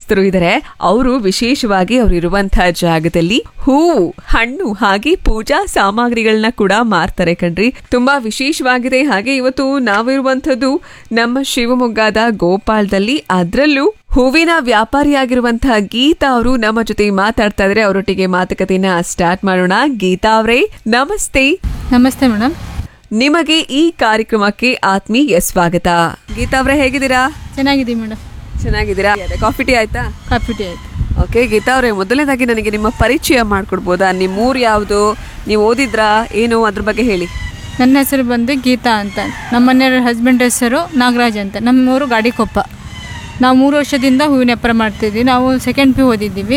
ವ್ಯಾಪಾರಸ್ಥರು ಇದ್ದಾರೆ ಅವರು ವಿಶೇಷವಾಗಿ ಅವರು ಇರುವಂತಹ ಜಾಗದಲ್ಲಿ ಹೂವು ಹಣ್ಣು ಹಾಗೆ ಪೂಜಾ ಸಾಮಗ್ರಿಗಳನ್ನ ಕೂಡ ಮಾರ್ತಾರೆ ಕಣ್ರಿ ತುಂಬಾ ವಿಶೇಷವಾಗಿದೆ ಹಾಗೆ ಇವತ್ತು ನಾವಿರುವಂತದ್ದು ನಮ್ಮ ಶಿವಮೊಗ್ಗದ ಗೋಪಾಳದಲ್ಲಿ ಅದ್ರಲ್ಲೂ ಹೂವಿನ ವ್ಯಾಪಾರಿಯಾಗಿರುವಂತಹ ಗೀತಾ ಅವರು ನಮ್ಮ ಜೊತೆ ಮಾತಾಡ್ತಾ ಇದ್ರೆ ಅವರೊಟ್ಟಿಗೆ ಮಾತುಕತೆಯನ್ನ ಸ್ಟಾರ್ಟ್ ಮಾಡೋಣ ಗೀತಾ ಅವರೇ ನಮಸ್ತೆ ನಮಸ್ತೆ ಮೇಡಮ್ ನಿಮಗೆ ಈ ಕಾರ್ಯಕ್ರಮಕ್ಕೆ ಆತ್ಮೀಯ ಸ್ವಾಗತ ಗೀತಾ ಅವರೇ ಹೇಗಿದ್ದೀರಾ ಚೆನ್ನಾಗಿದ್ದೀವಿ ಮೇಡಮ್ ಚೆನ್ನಾಗಿದ್ದೀರಾ ಕಾಫಿ ಟೀ ಆಯ್ತಾ ಕಾಫಿ ಟೀ ಆಯ್ತು ಓಕೆ ಗೀತಾ ಅವರೇ ಮೊದಲನೇದಾಗಿ ನನಗೆ ನಿಮ್ಮ ಪರಿಚಯ ಮಾಡ್ಕೊಡ್ಬೋದಾ ನಿಮ್ಮ ಊರು ಯಾವುದು ನೀವು ಓದಿದ್ರಾ ಏನು ಅದ್ರ ಬಗ್ಗೆ ಹೇಳಿ ನನ್ನ ಹೆಸರು ಬಂದು ಗೀತಾ ಅಂತ ನಮ್ಮ ಮನೆಯವರ ಹಸ್ಬೆಂಡ್ ಹೆಸರು ನಾಗರಾಜ್ ಅಂತ ನಮ್ಮ ಊರು ಗಾಡಿಕೊಪ್ಪ ನಾವು ಮೂರು ವರ್ಷದಿಂದ ಹೂವಿನ ವ್ಯಾಪಾರ ಮಾಡ್ತಿದ್ವಿ ನಾವು ಸೆಕೆಂಡ್ ಪಿ ಓದಿದ್ದೀವಿ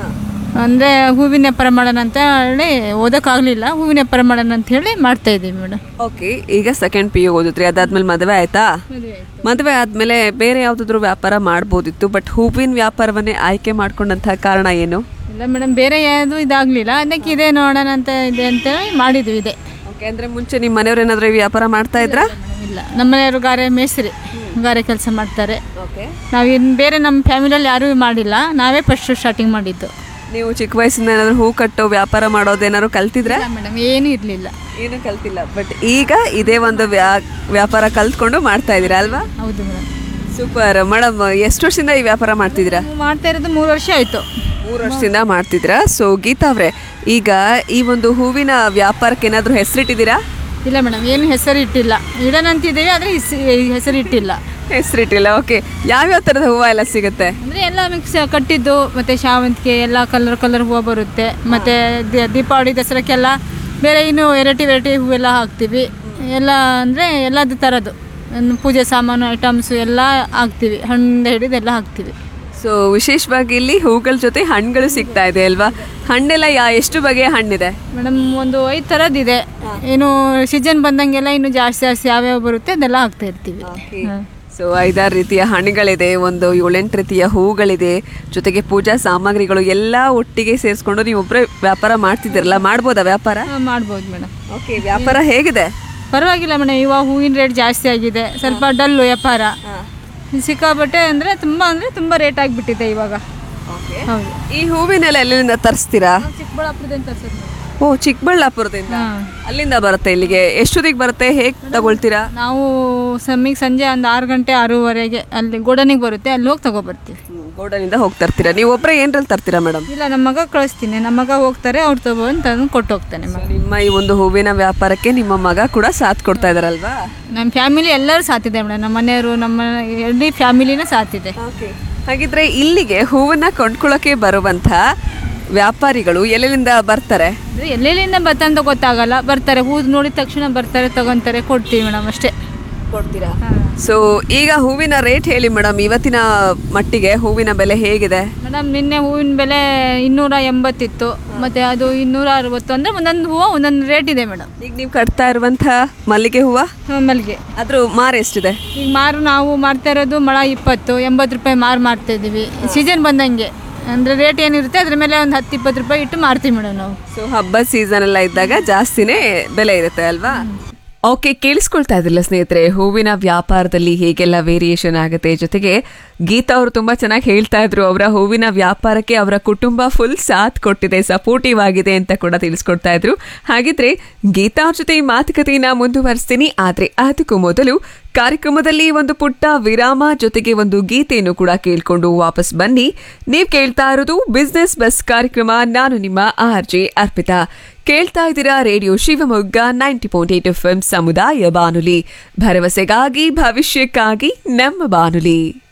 ಅಂದರೆ ಹೂವಿನ ವ್ಯಾಪಾರ ಮಾಡೋಣ ಅಂತ ಹೇಳಿ ಓದೋಕ್ಕಾಗಲಿಲ್ಲ ಹೂವಿನ ವ್ಯಾಪಾರ ಮಾಡೋಣ ಅಂತ ಹೇಳಿ ಮಾಡ್ತಾ ಇದ್ದೀವಿ ಮೇಡಮ್ ಓಕೆ ಈಗ ಸೆಕೆಂಡ್ ಪಿ ಯು ಓದಿದ್ರಿ ಅದಾದ್ಮೇಲೆ ಮದುವೆ ಆಯ್ತಾ ಮದುವೆ ಆದ್ಮೇಲೆ ಬೇರೆ ಯಾವ್ದಾದ್ರು ವ್ಯಾಪಾರ ಮಾಡ್ಬೋದಿತ್ತು ಬಟ್ ಹೂವಿನ ವ್ಯಾಪಾರವನ್ನೇ ಆಯ್ಕೆ ಮಾಡ್ಕೊಂಡಂತಹ ಕಾರಣ ಏನು ಇಲ್ಲ ಮೇಡಮ್ ಬೇರೆ ಯಾವುದು ಇದಾಗಲಿಲ್ಲ ಅದಕ್ಕೆ ಇದೇ ನೋಡೋಣ ಅಂತ ಇದೆ ಅಂತೇಳಿ ಮಾಡಿದ್ವಿ ಇದೆ ಓಕೆ ಅಂದ್ರೆ ಮುಂಚೆ ನಿಮ್ಮ ಮನೆಯವ್ರು ಏನಾದ್ರು ಈ ವ್ಯಾಪಾರ ಮಾಡ್ತಾ ಇದ್ರಾ ಇಲ್ಲ ನಮ್ಮ ಮನೆಯವರು ಗಾರೆ ಮೇಸ್ತ್ರಿ ಗಾರೆ ಕೆಲಸ ಮಾಡ್ತಾರೆ ಓಕೆ ನಾವು ಇನ್ನು ಬೇರೆ ನಮ್ಮ ಫ್ಯಾಮಿಲಿಯಲ್ಲಿ ಯಾರೂ ಮಾಡಿಲ್ಲ ನಾವೇ ಫಸ್ಟ್ ಸ್ಟಾರ್ಟಿಂಗ್ ಮಾಡಿದ್ದು ನೀವು ಚಿಕ್ಕ ವಯಸ್ಸಿಂದ ಏನಾದ್ರು ಹೂ ಕಟ್ಟೋ ವ್ಯಾಪಾರ ಮಾಡೋದೇನಾದ್ರು ಕಲ್ತಿದ್ರೆ ಮೇಡಮ್ ಏನೂ ಇರಲಿಲ್ಲ ಏನು ಕಲ್ತಿಲ್ಲ ಬಟ್ ಈಗ ಇದೇ ಒಂದು ವ್ಯಾ- ವ್ಯಾಪಾರ ಕಲ್ತ್ಕೊಂಡು ಮಾಡ್ತಾ ಇದ್ದೀರಾ ಅಲ್ವಾ ಹೌದು ಮೇಡಮ್ ಸೂಪರ್ ಮೇಡಮ್ ಎಷ್ಟು ವರ್ಷದಿಂದ ಈ ವ್ಯಾಪಾರ ಮಾಡ್ತಿದ್ದೀರಾ ಮಾಡ್ತಾ ಇರೋದು ಮೂರು ವರ್ಷ ಆಯಿತು ಮೂರು ವರ್ಷದಿಂದ ಮಾಡ್ತಿದ್ದೀರಾ ಸೊ ಗೀತಾ ಅವ್ರೆ ಈಗ ಈ ಒಂದು ಹೂವಿನ ವ್ಯಾಪಾರಕ್ಕೆ ಏನಾದರೂ ಹೆಸರಿಟ್ಟಿದ್ದೀರಾ ಇಲ್ಲ ಮೇಡಮ್ ಏನು ಹೆಸರು ಇಟ್ಟಿಲ್ಲ ಇಡೋಣಂತಿದ್ದೀವಿ ಆದರೆ ಹೆಸರು ಇಟ್ಟಿಲ್ಲ ಹೆಸರಿಟ್ಟಿಲ್ಲ ಓಕೆ ಯಾವ್ಯಾವ ಥರದ ಹೂವು ಎಲ್ಲ ಸಿಗುತ್ತೆ ಅಂದರೆ ಎಲ್ಲ ಮಿಕ್ಸ್ ಕಟ್ಟಿದ್ದು ಮತ್ತು ಶಾವಂತಿಗೆ ಎಲ್ಲ ಕಲರ್ ಕಲರ್ ಹೂವು ಬರುತ್ತೆ ಮತ್ತು ದೀಪಾವಳಿ ದಸರಾಕ್ಕೆಲ್ಲ ಬೇರೆ ಇನ್ನೂ ವೆರೈಟಿ ವೆರೈಟಿ ಹೂವೆಲ್ಲ ಹಾಕ್ತೀವಿ ಎಲ್ಲ ಅಂದರೆ ಎಲ್ಲದು ಥರದ್ದು ಒಂದು ಪೂಜೆ ಸಾಮಾನು ಐಟಮ್ಸು ಎಲ್ಲ ಹಾಕ್ತೀವಿ ಹಣ್ಣಿಂದ ಹಿಡಿದು ಎಲ್ಲ ಹಾಕ್ತೀವಿ ಸೊ ವಿಶೇಷವಾಗಿ ಇಲ್ಲಿ ಹೂಗಳ ಜೊತೆ ಹಣ್ಣುಗಳು ಸಿಗ್ತಾ ಇದೆ ಅಲ್ವಾ ಹಣ್ಣೆಲ್ಲ ಯಾ ಎಷ್ಟು ಬಗೆಯ ಹಣ್ಣಿದೆ ಮೇಡಮ್ ಒಂದು ಐದು ಥರದ್ದಿದೆ ಏನು ಸೀಸನ್ ಬಂದಂಗೆಲ್ಲ ಇನ್ನು ಜಾಸ್ತಿ ಜಾಸ್ತಿ ಯಾವ್ಯಾವ ಬರುತ್ತೆ ಅದೆಲ್ಲ ಹಾಕ್ತಾ ಇರ್ತೀವಿ ಹಾಂ. ಸೊ ಐದಾರು ರೀತಿಯ ಹಣ್ಣುಗಳಿದೆ ಒಂದು ಏಳೆಂಟು ರೀತಿಯ ಹೂಗಳಿದೆ ಜೊತೆಗೆ ಪೂಜಾ ಸಾಮಗ್ರಿಗಳು ಎಲ್ಲ ಒಟ್ಟಿಗೆ ಸೇರಿಸ್ಕೊಂಡು ನೀವು ಒಬ್ಬರೇ ವ್ಯಾಪಾರ ಮಾಡ್ತಿದ್ದೀರಲ್ಲ ಮಾಡ್ಬೋದಾ ವ್ಯಾಪಾರ ಹಾಂ ಮಾಡ್ಬೋದು ಮೇಡಮ್ ಓಕೆ ವ್ಯಾಪಾರ ಹೇಗಿದೆ ಪರವಾಗಿಲ್ಲ ಮೇಡಮ್ ಇವಾಗ ಹೂವಿನ ರೇಟ್ ಜಾಸ್ತಿ ಆಗಿದೆ ಸ್ವಲ್ಪ ಡಲ್ಲು ವ್ಯಾಪಾರ ಸಿಕ್ಕಾಬಟ್ಟೆ ಅಂದರೆ ತುಂಬ ಅಂದರೆ ತುಂಬ ರೇಟ್ ಆಗಿಬಿಟ್ಟಿದೆ ಇವಾಗ ಹೌದು ಈ ಹೂವಿನೆಲ್ಲ ಎಲ್ಲಿಂದ ತರಿಸ್ತೀರಾ ಚಿಕ್ಕಬಳ್ಳಾಪುರದಿಂದ ತರ್ಸೋದು ಓ ಚಿಕ್ಕಬಳ್ಳಾಪುರದಿಂದ ಹಾಂ ಅಲ್ಲಿಂದ ಬರುತ್ತೆ ಇಲ್ಲಿಗೆ ಎಷ್ಟೊತ್ತಿಗೆ ಬರುತ್ತೆ ಹೇಗೆ ತಗೊಳ್ತೀರಾ ನಾವು ಸಮ್ಮಿಗೆ ಸಂಜೆ ಒಂದು ಆರು ಗಂಟೆ ಆರೂವರೆಗೆ ಅಲ್ಲಿ ಗೋಡನಿಗೆ ಬರುತ್ತೆ ಅಲ್ಲಿ ಹೋಗಿ ತಗೊಬರ್ತೀವಿ ಗೋಡನಿಂದ ಹೋಗಿ ತರ್ತೀರಾ ನೀವು ಒಬ್ಬರೇ ಏನ್ರಲ್ಲಿ ತರ್ತೀರಾ ಮೇಡಮ್ ಇಲ್ಲ ನಮ್ಮ ಮಗ ಕಳಿಸ್ತೀನಿ ನಮ್ಮ ಮಗ ಹೋಗ್ತಾರೆ ಅವ್ರು ತಗೊಂಡು ತಂದು ಕೊಟ್ಟು ಹೋಗ್ತಾನೆ ಮಗ ನಿಮ್ಮ ಈ ಒಂದು ಹೂವಿನ ವ್ಯಾಪಾರಕ್ಕೆ ನಿಮ್ಮ ಮಗ ಕೂಡ ಸಾಥ್ ಕೊಡ್ತಾ ಇದಾರಲ್ವಾ ನಮ್ಮ ಫ್ಯಾಮಿಲಿ ಎಲ್ಲರೂ ಸಾತಿದೆ ಮೇಡಮ್ ನಮ್ಮ ಮನೆಯವರು ನಮ್ಮ ಇಡೀ ಫ್ಯಾಮಿಲಿನ ಸಾತಿದೆ ಹಾಗಿದ್ರೆ ಇಲ್ಲಿಗೆ ಹೂವನ್ನ ಕೊಂಡ್ಕೊಳ್ಳೋಕೆ ಬರುವಂತ ವ್ಯಾಪಾರಿಗಳು ಎಲ್ಲೆಲ್ಲಿಂದ ಬರ್ತಾರೆ ಅಂದರೆ ಎಲ್ಲೆಲ್ಲಿಂದ ಬರ್ತಾರೆ ಅಂತ ಗೊತ್ತಾಗಲ್ಲ ಬರ್ತಾರೆ ಹೂ ನೋಡಿದ ತಕ್ಷಣ ಬರ್ತಾರೆ ತಗೊಂತಾರೆ ಕೊಡ್ತೀವಿ ಮೇಡಮ್ ಅಷ್ಟೇ ಕೊಡ್ತೀರಾ ಸೊ ಈಗ ಹೂವಿನ ರೇಟ್ ಹೇಳಿ ಮೇಡಮ್ ಇವತ್ತಿನ ಮಟ್ಟಿಗೆ ಹೂವಿನ ಬೆಲೆ ಹೇಗಿದೆ ಮೇಡಮ್ ನಿನ್ನೆ ಹೂವಿನ ಬೆಲೆ ಇನ್ನೂರ ಎಂಬತ್ತಿತ್ತು ಮತ್ತು ಅದು ಇನ್ನೂರ ಅರವತ್ತು ಅಂದರೆ ಒಂದೊಂದು ಹೂವು ಒಂದೊಂದು ರೇಟ್ ಇದೆ ಮೇಡಮ್ ಈಗ ನೀವು ಕಟ್ತಾ ಇರುವಂತ ಮಲ್ಲಿಗೆ ಹೂವ ಮಲ್ಲಿಗೆ ಅದ್ರ ಮಾರು ಎಷ್ಟಿದೆ ಈಗ ಮಾರು ನಾವು ಮಾಡ್ತಾ ಇರೋದು ಮಳ ಇಪ್ಪತ್ತು ಎಂಬತ್ತು ರೂಪಾಯಿ ಮಾರು ಮಾಡ್ತಾ ಇದ್ದೀವಿ ಸೀಸನ್ ಬಂದಂಗೆ ಅಂದರೆ ರೇಟ್ ಏನಿರುತ್ತೆ ಅದ್ರ ಮೇಲೆ ಒಂದು ಹತ್ತು ಇಪ್ಪತ್ತು ರೂಪಾಯಿ ಇಟ್ಟು ಮಾರ್ತೀವಿ ಮೇಡಮ್ ನಾವು ಸೊ ಹಬ್ಬ ಸೀಸನ್ ಎಲ್ಲ ಇದ್ದಾಗ ಜಾಸ್ತಿನೇ ಬೆಲೆ ಇರುತ್ತೆ ಅಲ್ವಾ ಓಕೆ ಕೇಳಿಸ್ಕೊಳ್ತಾ ಇದ್ದಿಲ್ಲ ಸ್ನೇಹಿತರೆ ಹೂವಿನ ವ್ಯಾಪಾರದಲ್ಲಿ ಹೇಗೆಲ್ಲ ವೇರಿಯೇಷನ್ ಆಗುತ್ತೆ ಜೊತೆಗೆ ಗೀತಾ ಅವರು ತುಂಬಾ ಚೆನ್ನಾಗಿ ಹೇಳ್ತಾ ಇದ್ರು ಅವರ ಹೂವಿನ ವ್ಯಾಪಾರಕ್ಕೆ ಅವರ ಕುಟುಂಬ ಫುಲ್ ಸಾಥ್ ಕೊಟ್ಟಿದೆ ಸಪೋರ್ಟಿವ್ ಆಗಿದೆ ಅಂತ ಕೂಡ ತಿಳಿಸ್ಕೊಡ್ತಾ ಇದ್ರು ಹಾಗಿದ್ರೆ ಗೀತಾ ಅವ್ರ ಜೊತೆ ಈ ಮಾತುಕತೆಯನ್ನ ಮುಂದುವರಿಸ್ತೀನಿ ಆದ್ರೆ ಅದಕ್ಕೂ ಮೊದಲು ಕಾರ್ಯಕ್ರಮದಲ್ಲಿ ಒಂದು ಪುಟ್ಟ ವಿರಾಮ ಜೊತೆಗೆ ಒಂದು ಗೀತೆಯನ್ನು ಕೂಡ ಕೇಳ್ಕೊಂಡು ವಾಪಸ್ ಬನ್ನಿ ನೀವ್ ಕೇಳ್ತಾ ಇರೋದು ಬಿಸ್ನೆಸ್ ಬಸ್ ಕಾರ್ಯಕ್ರಮ ನಾನು ನಿಮ್ಮ ಆರ್ ಜೆ ಅರ್ಪಿತಾ ಕೇಳ್ತಾ ಇದ್ದೀರಾ radio Shivamogga ninety point eight F ಸಮುದಾಯ ಬಾನುಲಿ ಭರವಸೆಗಾಗಿ ಭವಿಷ್ಯಕ್ಕಾಗಿ ನಮ್ಮ ಬಾನುಲಿ